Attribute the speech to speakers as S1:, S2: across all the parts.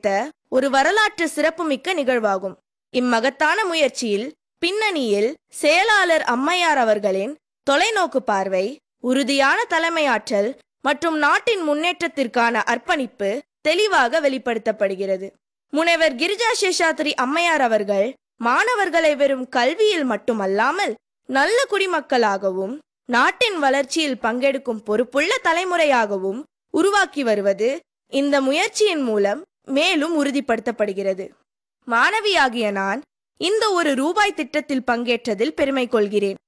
S1: கிடைத்த ஒரு வரலாற்று சிறப்புமிக்க நிகழ்வாகும் இம்மகத்தான முயற்சியில் பின்னணியில் செயலாளர் அம்மையார் அவர்களின் தொலைநோக்கு பார்வை உறுதியான தலைமையாற்றல் மற்றும் நாட்டின் முன்னேற்றத்திற்கான அர்ப்பணிப்பு தெளிவாக வெளிப்படுத்தப்படுகிறது முனைவர் கிரிஜா சேஷாத்ரி அம்மையார் அவர்கள் மாணவர்களை வெறும் கல்வியில் மட்டுமல்லாமல் நல்ல குடிமக்களாகவும் நாட்டின் வளர்ச்சியில் பங்கெடுக்கும் பொறுப்புள்ள தலைமுறையாகவும் உருவாக்கி வருவது இந்த முயற்சியின் மூலம் மேலும் உறுதிப்படுத்தப்படுகிறது மாணவியாகிய நான் இந்த ஒரு ரூபாய் திட்டத்தில் பங்கேற்றதில் பெருமை கொள்கிறேன்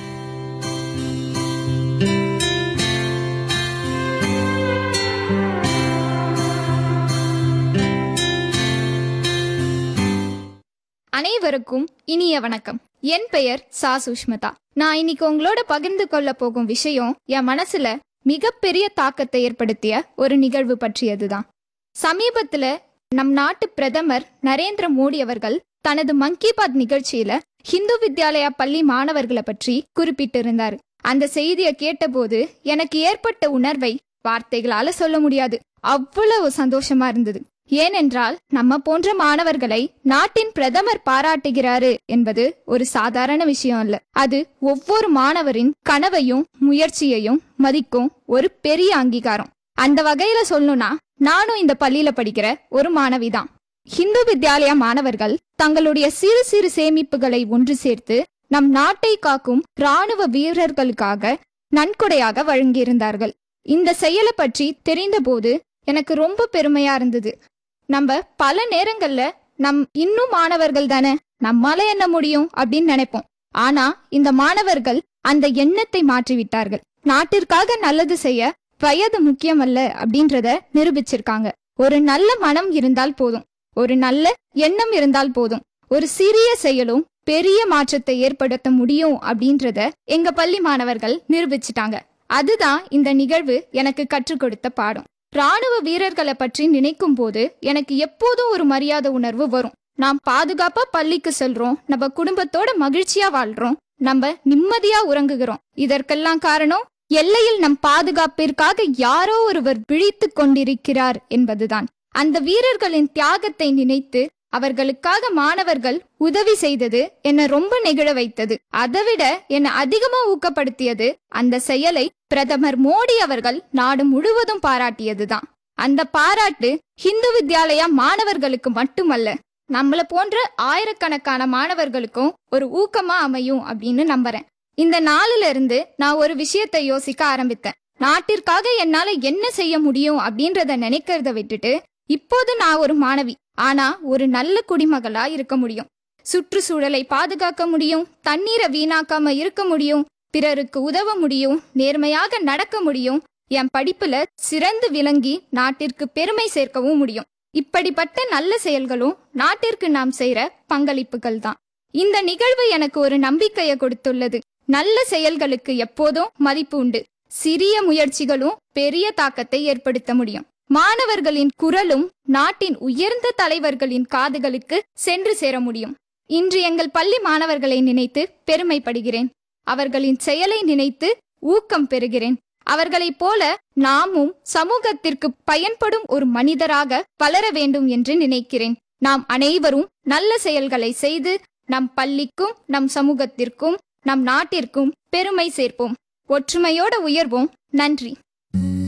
S2: அனைவருக்கும் இனிய வணக்கம் என் பெயர் சா சுஷ்மிதா நான் இன்னைக்கு உங்களோட பகிர்ந்து கொள்ள போகும் விஷயம் என் மனசுல மிகப்பெரிய தாக்கத்தை ஏற்படுத்திய ஒரு நிகழ்வு பற்றியதுதான் சமீபத்துல நம் நாட்டு பிரதமர் நரேந்திர மோடி அவர்கள் தனது மன் கி பாத் நிகழ்ச்சியில ஹிந்து வித்யாலயா பள்ளி மாணவர்களை பற்றி குறிப்பிட்டிருந்தார் அந்த செய்தியை கேட்டபோது எனக்கு ஏற்பட்ட உணர்வை வார்த்தைகளால சொல்ல முடியாது அவ்வளவு சந்தோஷமா இருந்தது ஏனென்றால் நம்ம போன்ற மாணவர்களை நாட்டின் பிரதமர் பாராட்டுகிறாரு என்பது ஒரு சாதாரண விஷயம் அல்ல அது ஒவ்வொரு மாணவரின் கனவையும் முயற்சியையும் மதிக்கும் ஒரு பெரிய அங்கீகாரம் அந்த வகையில சொல்லணும்னா நானும் இந்த பள்ளியில படிக்கிற ஒரு மாணவிதான் ஹிந்து வித்யாலயா மாணவர்கள் தங்களுடைய சிறு சிறு சேமிப்புகளை ஒன்று சேர்த்து நம் நாட்டை காக்கும் ராணுவ வீரர்களுக்காக நன்கொடையாக வழங்கியிருந்தார்கள் இந்த செயலை பற்றி தெரிந்தபோது எனக்கு ரொம்ப பெருமையா இருந்தது நம்ம பல நேரங்கள்ல நம் இன்னும் மாணவர்கள் தானே நம்மால என்ன முடியும் அப்படின்னு நினைப்போம் ஆனா இந்த மாணவர்கள் அந்த எண்ணத்தை மாற்றிவிட்டார்கள் நாட்டிற்காக நல்லது செய்ய வயது முக்கியமல்ல அப்படின்றத நிரூபிச்சிருக்காங்க ஒரு நல்ல மனம் இருந்தால் போதும் ஒரு நல்ல எண்ணம் இருந்தால் போதும் ஒரு சிறிய செயலும் பெரிய மாற்றத்தை ஏற்படுத்த முடியும் அப்படின்றத எங்க பள்ளி மாணவர்கள் நிரூபிச்சிட்டாங்க அதுதான் இந்த நிகழ்வு எனக்கு கற்றுக் கொடுத்த பாடம் ராணுவ வீரர்களை பற்றி நினைக்கும் போது எனக்கு எப்போதும் ஒரு மரியாதை உணர்வு வரும் நாம் பாதுகாப்பா பள்ளிக்கு செல்றோம் நம்ம குடும்பத்தோட மகிழ்ச்சியா வாழ்றோம் நம்ம நிம்மதியா உறங்குகிறோம் இதற்கெல்லாம் காரணம் எல்லையில் நம் பாதுகாப்பிற்காக யாரோ ஒருவர் விழித்து கொண்டிருக்கிறார் என்பதுதான் அந்த வீரர்களின் தியாகத்தை நினைத்து அவர்களுக்காக மாணவர்கள் உதவி செய்தது என்னை ரொம்ப நெகிழ வைத்தது அதைவிட என்னை அதிகமா ஊக்கப்படுத்தியது அந்த செயலை பிரதமர் மோடி அவர்கள் நாடு முழுவதும் பாராட்டியதுதான் அந்த பாராட்டு ஹிந்து வித்யாலயா மாணவர்களுக்கு மட்டுமல்ல நம்மள போன்ற ஆயிரக்கணக்கான மாணவர்களுக்கும் ஒரு ஊக்கமா அமையும் அப்படின்னு நம்புறேன் இந்த நாளில இருந்து நான் ஒரு விஷயத்தை யோசிக்க ஆரம்பித்தேன் நாட்டிற்காக என்னால என்ன செய்ய முடியும் அப்படின்றத நினைக்கிறத விட்டுட்டு இப்போது நான் ஒரு மாணவி ஆனா ஒரு நல்ல குடிமகளா இருக்க முடியும் சுற்றுச்சூழலை பாதுகாக்க முடியும் தண்ணீரை வீணாக்காம இருக்க முடியும் பிறருக்கு உதவ முடியும் நேர்மையாக நடக்க முடியும் என் படிப்புல சிறந்து விளங்கி நாட்டிற்கு பெருமை சேர்க்கவும் முடியும் இப்படிப்பட்ட நல்ல செயல்களும் நாட்டிற்கு நாம் செய்யற பங்களிப்புகள் தான் இந்த நிகழ்வு எனக்கு ஒரு நம்பிக்கையை கொடுத்துள்ளது நல்ல செயல்களுக்கு எப்போதும் மதிப்பு உண்டு சிறிய முயற்சிகளும் பெரிய தாக்கத்தை ஏற்படுத்த முடியும் மாணவர்களின் குரலும் நாட்டின் உயர்ந்த தலைவர்களின் காதுகளுக்கு சென்று சேர முடியும் இன்று எங்கள் பள்ளி மாணவர்களை நினைத்து பெருமைப்படுகிறேன் அவர்களின் செயலை நினைத்து ஊக்கம் பெறுகிறேன் அவர்களைப் போல நாமும் சமூகத்திற்கு பயன்படும் ஒரு மனிதராக வளர வேண்டும் என்று நினைக்கிறேன் நாம் அனைவரும் நல்ல செயல்களை செய்து நம் பள்ளிக்கும் நம் சமூகத்திற்கும் நம் நாட்டிற்கும் பெருமை சேர்ப்போம் ஒற்றுமையோட உயர்வோம் நன்றி